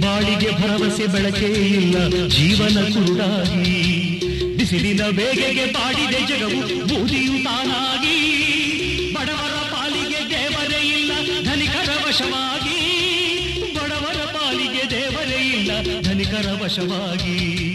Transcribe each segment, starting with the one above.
ಬಾಳಿಗೆ ಭರವಸೆ ಬೆಳಕೇ ಇಲ್ಲ ಜೀವನ ಕುರುಡಾಗಿ ಬಿಸಿಲಿನ ಬೇಗೆಗೆ ಬಾಡಿದೆ ಜಗವು ಬೂದಿಯು ತಾನಾಗಿ ಬಡವರ ಪಾಲಿಗೆ ದೇವರೇ ಇಲ್ಲ ಧನಿಕರ ವಶವಾಗಿ ಬಡವರ ಪಾಲಿಗೆ ದೇವರೇ ಇಲ್ಲ ಧನಿಕರ ವಶವಾಗಿ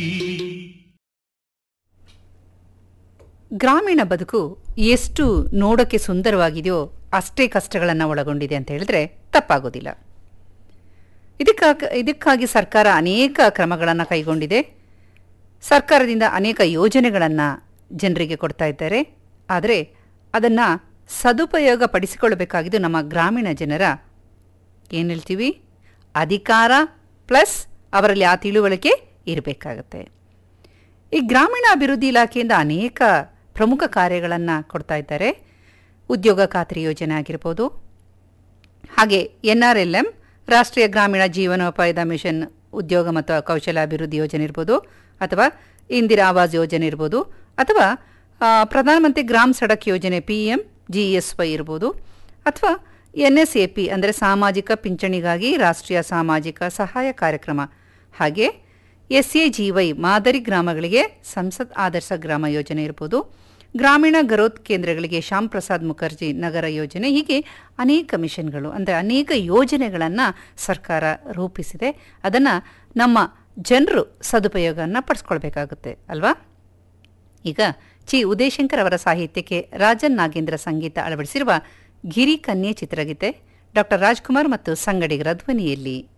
ಗ್ರಾಮೀಣ ಬದುಕು ಎಷ್ಟು ನೋಡೋಕ್ಕೆ ಸುಂದರವಾಗಿದೆಯೋ ಅಷ್ಟೇ ಕಷ್ಟಗಳನ್ನು ಒಳಗೊಂಡಿದೆ ಅಂತ ಹೇಳಿದ್ರೆ ತಪ್ಪಾಗೋದಿಲ್ಲ ಇದಕ್ಕಾಗ ಇದಕ್ಕಾಗಿ ಸರ್ಕಾರ ಅನೇಕ ಕ್ರಮಗಳನ್ನು ಕೈಗೊಂಡಿದೆ ಸರ್ಕಾರದಿಂದ ಅನೇಕ ಯೋಜನೆಗಳನ್ನು ಜನರಿಗೆ ಕೊಡ್ತಾ ಇದ್ದಾರೆ ಆದರೆ ಅದನ್ನು ಸದುಪಯೋಗ ಪಡಿಸಿಕೊಳ್ಳಬೇಕಾಗಿದ್ದು ನಮ್ಮ ಗ್ರಾಮೀಣ ಜನರ ಏನು ಹೇಳ್ತೀವಿ ಅಧಿಕಾರ ಪ್ಲಸ್ ಅವರಲ್ಲಿ ಆ ತಿಳುವಳಿಕೆ ಇರಬೇಕಾಗತ್ತೆ ಈ ಗ್ರಾಮೀಣ ಅಭಿವೃದ್ಧಿ ಇಲಾಖೆಯಿಂದ ಅನೇಕ ಪ್ರಮುಖ ಕಾರ್ಯಗಳನ್ನು ಕೊಡ್ತಾ ಇದ್ದಾರೆ ಉದ್ಯೋಗ ಖಾತ್ರಿ ಯೋಜನೆ ಆಗಿರ್ಬೋದು ಹಾಗೆ ಎನ್ ಆರ್ ಎಲ್ ಎಂ ರಾಷ್ಟ್ರೀಯ ಗ್ರಾಮೀಣ ಜೀವನೋಪಾಯದ ಮಿಷನ್ ಉದ್ಯೋಗ ಮತ್ತು ಕೌಶಲ ಅಭಿವೃದ್ಧಿ ಯೋಜನೆ ಇರ್ಬೋದು ಅಥವಾ ಇಂದಿರಾ ಆವಾಸ್ ಯೋಜನೆ ಇರ್ಬೋದು ಅಥವಾ ಆ, ಪ್ರಧಾನಮಂತ್ರಿ ಗ್ರಾಮ್ ಸಡಕ್ ಯೋಜನೆ P M G S Y ಇರ್ಬೋದು ಅಥವಾ ಎನ್ ಎಸ್ ಎ ಪಿ ಅಂದರೆ ಸಾಮಾಜಿಕ ಪಿಂಚಣಿಗಾಗಿ ರಾಷ್ಟ್ರೀಯ ಸಾಮಾಜಿಕ ಸಹಾಯ ಕಾರ್ಯಕ್ರಮ ಹಾಗೆ ಎಸ್ ಎ ಜಿ ವೈ ಮಾದರಿ ಗ್ರಾಮಗಳಿಗೆ ಸಂಸತ್ ಆದರ್ಶ ಗ್ರಾಮ ಯೋಜನೆ ಇರ್ಬೋದು ಗ್ರಾಮೀಣ ಗರೋತ್ ಕೇಂದ್ರಗಳಿಗೆ ಶ್ಯಾಮ್ ಪ್ರಸಾದ್ ಮುಖರ್ಜಿ ನಗರ ಯೋಜನೆ ಹೀಗೆ ಅನೇಕ ಮಿಷನ್ಗಳು ಅಂದರೆ ಅನೇಕ ಯೋಜನೆಗಳನ್ನು ಸರ್ಕಾರ ರೂಪಿಸಿದೆ ಅದನ್ನು ನಮ್ಮ ಜನರು ಸದುಪಯೋಗವನ್ನು ಪಡಿಸ್ಕೊಳ್ಬೇಕಾಗುತ್ತೆ ಅಲ್ವಾ ಈಗ ಚಿ ಉದಯಶಂಕರ್ ಅವರ ಸಾಹಿತ್ಯಕ್ಕೆ ರಾಜನ್ ನಾಗೇಂದ್ರ ಸಂಗೀತ ಅಳವಡಿಸಿರುವ ಗಿರಿ ಕನ್ಯೆ ಚಿತ್ರಗೀತೆ ಡಾಕ್ಟರ್ ರಾಜ್ಕುಮಾರ್ ಮತ್ತು ಸಂಗಡಿಗರ ಧ್ವನಿಯಲ್ಲಿ